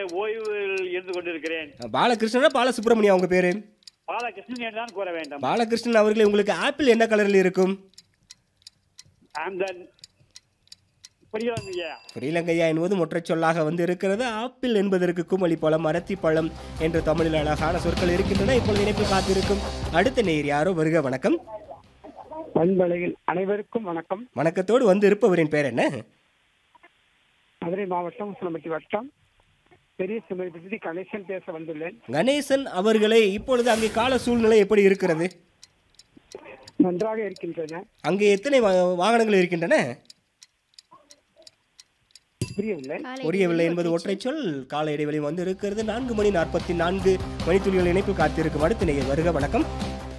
ஓய்வில் இருந்து கொண்டிருக்கிறேன் பாலகிருஷ்ணனா பாலசுப்ரமணியா உங்க பேரு பாலகிருஷ்ணன் என்று தான் கூற வேண்டும் பாலகிருஷ்ணன் அவர்களே உங்களுக்கு ஆப்பிள் என்ன கலரில் இருக்கும் அந்த புரியலங்க ஐயா ஸ்ரீலங்கையா என்பது ஒற்றைச் சொல்லாக வந்து இருக்கிறது ஆப்பிள் என்பதற்கு குமளி பழம் அரத்தி பழம் என்று தமிழில் அழகான சொற்கள் இருக்கின்றன இப்பொழுது இணைப்பில் காத்திருக்கும் அடுத்த நேர் யாரோ வருக வணக்கம் பண்பலையில் அனைவருக்கும் வணக்கம் வணக்கத்தோடு வந்து இருப்பவரின் பேர் என்ன மதுரை மாவட்டம் உசிலம்பட்டி வட்டம் பெரிய சுமதி கணேசன் பேச வந்துள்ளேன் கணேசன் அவர்களே இப்பொழுது அங்கே கால சூழ்நிலை எப்படி இருக்கிறது நன்றாக இருக்கின்றன அங்கே எத்தனை வா- வாகனங்கள் இருக்கின்றன புரியவில்லை புரியவில்லை என்பது ஒற்றைச் சொல் கால இடைவெளி வந்து இருக்கிறது நான்கு மணி நாற்பத்தி நான்கு மணித்துளிகள் இணைப்பில் காத்திருக்கும் அடுத்த நேயர் வருக வணக்கம்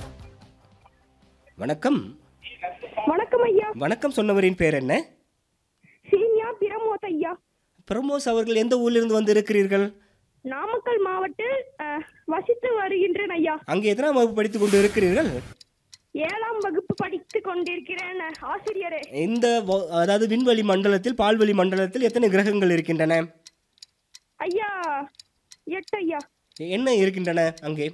வணக்கம் வணக்கம் ஐயா வணக்கம் சொன்னவரின் பேர் என்ன சீனியா பிரமோத் ஐயா பிரமோஸ் அவர்கள் எந்த ஊரிலிருந்து வந்து இருக்கிறீர்கள் நாமக்கல் மாவட்டத்தில் அஹ், வசித்து வருகின்றேன் ஐயா அங்கே எத்தனாம் வகுப்பு படித்துக் கொண்டு இருக்கிறீர்கள் ஏழாம் வகுப்பு படித்து கொண்டிருக்கிறேன் ஆசிரியரே இந்த வ- அதாவது விண்வெளி மண்டலத்தில் பால்வெளி மண்டலத்தில் எத்தனை கிரகங்கள் இருக்கின்றன ஐயா எட்டு ஐயா என்ன இருக்கின்றன அங்கே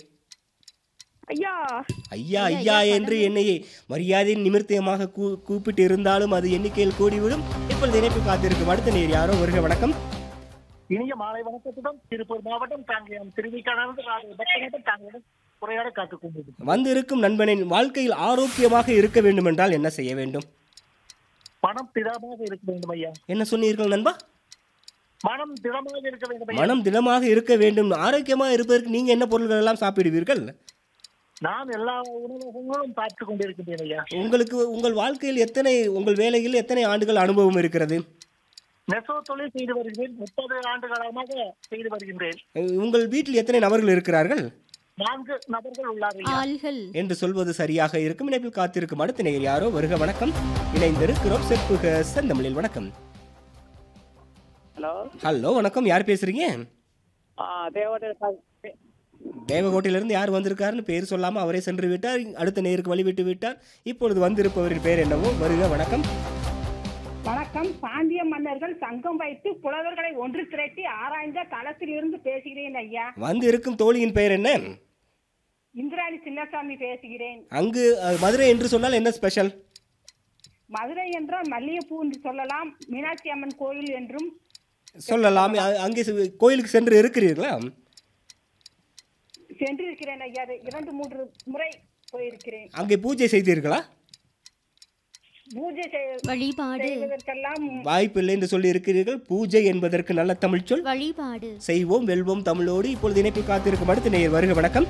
ஐயா ஐயா ஐயா என்று என்னை மரியாதையின் நிமிர்த்தியமாக கூ கூப்பிட்டு இருந்தாலும் அது எண்ணிக்கையில் கூடிவிடும் இப்பொழுது இணைப்பு காத்திருக்கும் அடுத்த நேர் யாரோ வருக வணக்கம் இனிய மாலை வணக்கத்துடன் திருப்பூர் மாவட்டம் தாங்கியம் திருவிக்கானது பக்தர்கள் தாங்களுடன் உரையாட காத்துக் கொண்டிருக்கிறோம் வந்து இருக்கும் நண்பனின் வாழ்க்கையில் ஆரோக்கியமாக இருக்க வேண்டும் என்றால் என்ன செய்ய வேண்டும் மனம் திடமாக இருக்க வேண்டும் ஐயா என்ன சொன்னீர்கள் நண்பா மனம் திடமாக இருக்க வேண்டும் ஐயா மனம் திடமாக இருக்க வேண்டும் ஆரோக்கியமாக இருப்பதற்கு நீங்க என்ன பொருள்கள் எல்லாம் சாப்பிடுவீர்கள் நான் எல்லா உணவகங்களும் பார்த்து கொண்டிருக்கின்றேன் ஐயா உங்களுக்கு உங்கள் வாழ்க்கையில் எத்தனை உங்கள் வேலையில் எத்தனை ஆண்டுகள் அனுபவம் இருக்கிறது நெசவு தொழில் செய்து வருகிறேன் முப்பது ஆண்டு காலமாக செய்து வருகின்றேன் உங்கள் வீட்டில் எத்தனை நபர்கள் இருக்கிறார்கள் நான்கு நபர்கள் உள்ளார் ஐயா ஆள்கள் என்று சொல்வது சரியாக இருக்கும் இணைப்பில் காத்திருக்கும் அடுத்த நேயர் யாரோ வருக வணக்கம் இணைந்திருக்கிறோம் செப்புக செந்தமிழில் வணக்கம் ஹலோ ஹலோ வணக்கம் யார் பேசுறீங்க தேவட்ட தேவகோட்டையிலிருந்து யார் வந்திருக்காருன்னு பேர் சொல்லாம அவரே சென்று விட்டார் அடுத்த நேருக்கு வழிவிட்டு விட்டார் இப்பொழுது வந்திருப்பவரின் பேர் என்னவோ வருக வணக்கம் வணக்கம் பாண்டிய மன்னர்கள் சங்கம் வைத்து புலவர்களை ஒன்று திரட்டி ஆராய்ந்த களத்திலிருந்து பேசுகிறேன் ஐயா வந்து இருக்கும் தோழியின் பெயர் என்ன இந்திராணி சின்னசாமி பேசுகிறேன் அங்கு அஹ், மதுரை என்று சொன்னால் என்ன ஸ்பெஷல் மதுரை என்றால் மல்லிகைப்பூ என்று சொல்லலாம் மீனாட்சி அம்மன் கோயில் என்றும் சொல்லலாம் அ- அங்கே செ- கோயிலுக்கு சென்று இருக்கிறீர்களா சென்றிருக்கிறேன் ஐயா அது இரண்டு மூன்று முறை போயிருக்கிறேன் அங்கே பூஜை செய்தீர்களா பூஜை செய்- வழிபாடு செய்வதற்கெல்லாம் வாய்ப்பில்லை என்று சொல்லி இருக்கிறீர்கள் பூஜை என்பதற்கு நல்ல தமிழ் சொல் வழிபாடு செய்வோம் வெல்வோம் தமிழோடு இப்பொழுது இணைப்பில் காத்திருக்கும் அடுத்த நேயர் வருக வணக்கம்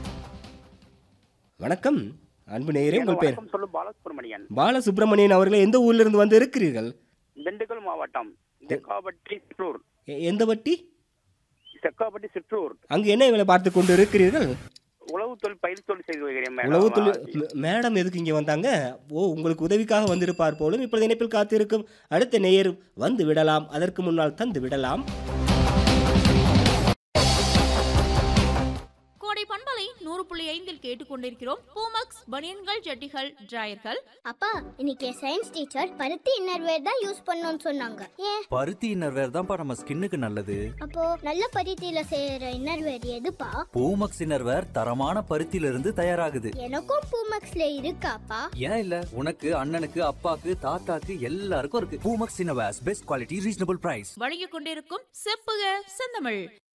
வணக்கம் அன்பு நேயரே உங்கள் பேர் வணக்கம் சொல்லும் பாலசுப்ரமணியன் பாலசுப்ரமணியன் அவர்கள் எந்த ஊரிலிருந்து வந்து இருக்கிறீர்கள் திண்டுக்கல் மாவட்டம் செக்காப்பட்டி சிற்றூர் எ- எந்த வட்டி செக்காப்பட்டி சிற்றூர் அங்கு என்ன வேலை பார்த்து கொண்டு இருக்கிறீர்கள் உழவு தொழில் பயிர் தொழில் செய்து வருகிறேன் மேடம். உளவு தொழில் மே- மேடம் எதுக்கு இங்கே வந்தாங்க ஓ உங்களுக்கு உதவிக்காக வந்திருப்பார் போலும் இப்பொழுது இணைப்பில் காத்திருக்கும் அடுத்த நேயர் வந்து விடலாம் அதற்கு முன்னால் தந்து விடலாம் கோடை பண்பலை நூறு புள்ளி ஐந்தில் கேட்டுக்கொண்டிருக்கிறோம் பூமக்ஸ் பனியன்கள் ஜட்டிகள் டிராயர்கள் அப்பா இன்னைக்கு சயின்ஸ் டீச்சர் பருத்தி இன்னர்வேர் தான் யூஸ் பண்ணணும்னு சொன்னாங்க ஏன் பருத்தி இன்னர்வேர் தான்ப்பா நம்ம ஸ்கின்னுக்கு நல்லது அப்போ நல்ல பருத்தியில செய்யற இன்னர்வேர் எதுப்பா பூமக்ஸ் இன்னர்வேர் தரமான பருத்தியில இருந்து தயாராகுது எனக்கும் பூமக்ஸ்ல இருக்காப்பா ஏன் இல்ல உனக்கு அண்ணனுக்கு அப்பாக்கு தாத்தாக்கு எல்லாருக்கும் இருக்கு பூமக்ஸ் innerwears best quality reasonable price வழங்கிக் கொண்டிருக்கும் செப்புக செந்தமிழ்